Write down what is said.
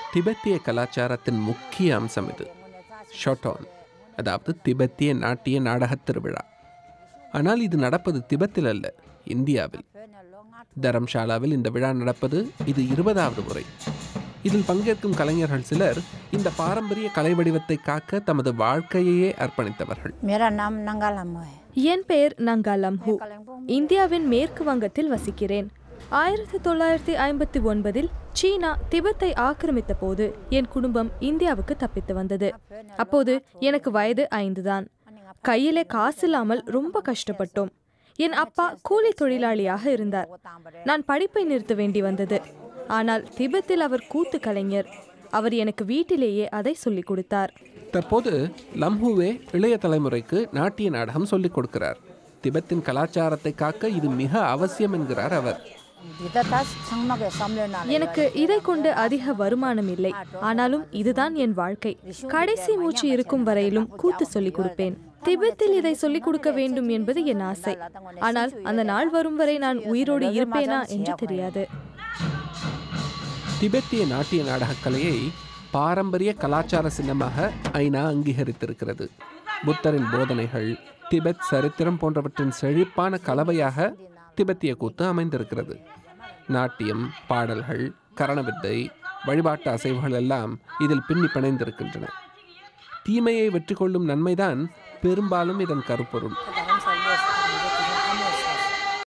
திபெத்திய கலாச்சாரத்தின் முக்கிய அம்சம் இது ஷொட்டோன் அதாவது திபெத்திய நாட்டிய நாடகத் திருவிழா ஆனால் இது நடப்பது திபெத்தில் அல்ல இந்தியாவில் தரம்ஷாலாவில் இந்த விழா நடப்பது இது இருபதாவது முறை இதில் பங்கேற்கும் கலைஞர்கள் சிலர் இந்த பாரம்பரிய கலை வடிவத்தை காக்க தமது வாழ்க்கையையே அர்ப்பணித்தவர்கள் मेरा नाम नंगालम है என் பெயர் நங்காலம்ஹு இந்தியாவின் மேற்கு வங்கத்தில் வசிக்கிறேன் ஆயிரத்தி தொள்ளாயிரத்தி ஐம்பத்தி ஒன்பதில் சீனா திபெத்தை ஆக்கிரமித்த போது என் குடும்பம் இந்தியாவுக்கு தப்பித்து வந்தது அப்போது எனக்கு வயது ஐந்து தான் கையிலே காசில்லாமல் ரொம்ப கஷ்டப்பட்டோம் என் அப்பா கூலி தொழிலாளியாக இருந்தார் நான் படிப்பை நிறுத்த வேண்டி வந்தது ஆனால் திபெத்தில் அவர் கூத்து கலைஞர் அவர் எனக்கு வீட்டிலேயே அதை சொல்லிக் கொடுத்தார் தற்போது லம்ஹுவே இளைய தலைமுறைக்கு நாட்டிய நாடகம் சொல்லிக் கொடுக்கிறார் திபெத்தின் கலாச்சாரத்தை காக்க இது மிக அவசியம் என்கிறார் அவர் विधता संगमक सम्मेलन எனக்கு இதை கொண்டு அதிக வருமானம் இல்லை ஆனாலும் இதுதான் என் வாழ்க்கை கடைசி மூச்சு இருக்கும் வரையிலும் கூத்து சொல்லிக் கொடுப்பேன் திபெத்தில் இதை சொல்லிக் கொடுக்க வேண்டும் என்பது என் ஆசை ஆனால் அந்த நாள் வரும் வரை நான் உயிரோடு இருப்பேனா என்று தெரியாது திபெத்திய நாட்டிய நாடகக் கலையை பாரம்பரிய கலாச்சார சின்னமாக ஐநா அங்கீகரித்திருக்கிறது புத்தரின் போதனைகள் திபெத் சரித்திரம் போன்றவற்றின் செழிப்பான கலவையாக திபெத்திய கூத்து அமைந்திருக்கிறது நாட்டியம் பாடல்கள் கரணவித்தை வழிபாட்டு அசைவுகள் எல்லாம் இதில் பின்னி பிணைந்திருக்கின்றன தீமையை வெற்றி கொள்ளும் நன்மைதான் பெரும்பாலும் இதன் கருப்பொருள்